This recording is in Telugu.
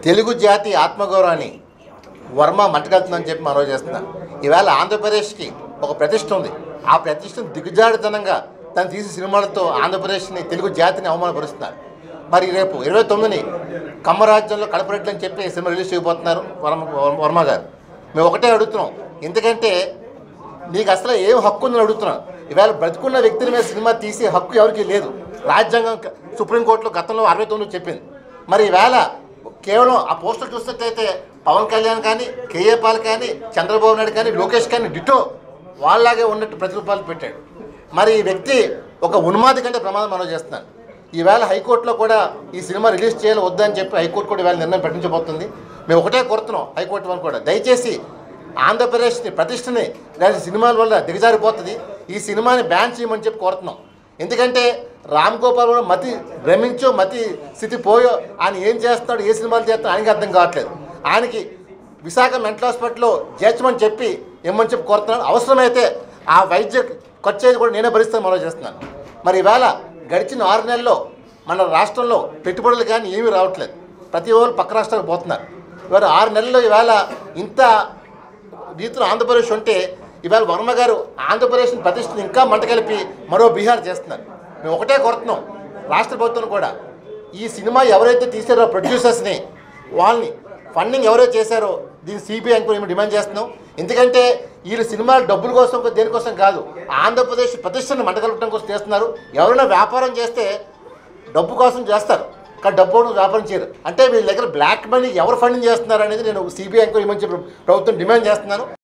తెలుగు జాతి ఆత్మగౌరవాన్ని వర్మ మంటగలుతుందని చెప్పి మనం చేస్తున్నాం ఈవేళ ఆంధ్రప్రదేశ్కి ఒక ప్రతిష్ట ఉంది ఆ ప్రతిష్టను దిగజాడుతనంగా తను తీసే సినిమాలతో ఆంధ్రప్రదేశ్ని తెలుగు జాతిని అవమానపరుస్తున్నారు మరి రేపు ఇరవై తొమ్మిదిని కమ్మరాజ్యంలో కడపరెడ్లు అని చెప్పి సినిమా రిలీజ్ చేయబోతున్నారు వర్మ వర్మ గారు మేము ఒకటే అడుగుతున్నాం ఎందుకంటే నీకు అసలు ఏం హక్కు ఉందని అడుగుతున్నాను ఇవాళ బ్రతుకున్న వ్యక్తుల మీద సినిమా తీసే హక్కు ఎవరికీ లేదు రాజ్యాంగం క- సుప్రీంకోర్టులో గతంలో అరవై తొమ్మిది చెప్పింది మరి ఈవేళ కేవలం ఆ పోస్టర్ చూసినట్టయితే పవన్ కళ్యాణ్ కానీ కేఏ పాల్ కానీ చంద్రబాబు నాయుడు కానీ లోకేష్ కానీ డిటో వాళ్ళలాగే ఉన్నట్టు ప్రతిరూపాలు పెట్టాడు మరి ఈ వ్యక్తి ఒక ఉన్మాది కంటే ప్రమాదం మనం చేస్తున్నాను ఈవేళ హైకోర్టులో కూడా ఈ సినిమా రిలీజ్ చేయాలి వద్దని చెప్పి హైకోర్టు కూడా ఈవేళ నిర్ణయం ప్రకటించబోతుంది మేము ఒకటే కోరుతున్నాం హైకోర్టు వాళ్ళు కూడా దయచేసి ఆంధ్రప్రదేశ్ని ప్రతిష్టని దాని సినిమాల వల్ల దిగజారిపోతుంది ఈ సినిమాని బ్యాన్ చేయమని చెప్పి కోరుతున్నాం ఎందుకంటే రామ్ గోపాల్ కూడా మతి భ్రమించో మతి స్థితి పోయో ఆయన ఏం చేస్తున్నాడు ఏ సినిమాలు చేస్తున్నాడు ఆయనకి అర్థం కావట్లేదు ఆయనకి విశాఖ మెంటల్ హాస్పిటల్లో చేర్చమని చెప్పి ఇమ్మని చెప్పి కోరుతున్నాను అవసరమైతే ఆ వైద్య ఖర్చు అయ్యేది కూడా నేనే భరిస్తాను మనం చేస్తున్నాను మరి ఈవేళ గడిచిన ఆరు నెలల్లో మన రాష్ట్రంలో పెట్టుబడులు కానీ ఏమీ రావట్లేదు ప్రతి ఒక్కరు పక్క రాష్ట్రాలకు పోతున్నారు ఇవాళ ఆరు నెలల్లో ఈవేళ ఇంత రీతిలో ఆంధ్రప్రదేశ్ ఉంటే ఇవాళ వర్మ గారు ఆంధ్రప్రదేశ్ ప్రతిష్టను ఇంకా మంట కలిపి మరో బీహార్ చేస్తున్నారు మేము ఒకటే కోరుతున్నాం రాష్ట్ర ప్రభుత్వం కూడా ఈ సినిమా ఎవరైతే తీసారో ప్రొడ్యూసర్స్ని వాళ్ళని ఫండింగ్ ఎవరైతే చేశారో దీన్ని సిబిఐ ఎంక్వైరీ మేము డిమాండ్ చేస్తున్నాం ఎందుకంటే వీళ్ళు సినిమాలు డబ్బుల కోసం దేనికోసం కాదు ఆంధ్రప్రదేశ్ ప్రతిష్టను మంటగలపడం కోసం చేస్తున్నారు ఎవరైనా వ్యాపారం చేస్తే డబ్బు కోసం చేస్తారు కానీ డబ్బు కోసం వ్యాపారం చేయరు అంటే వీళ్ళ దగ్గర బ్లాక్ మనీ ఎవరు ఫండింగ్ చేస్తున్నారు అనేది నేను సిబిఐ ఎంక్వైరీ ఇవ్వమని చెప్పి ప్రభుత్వం డిమాండ్ చేస్తున్నాను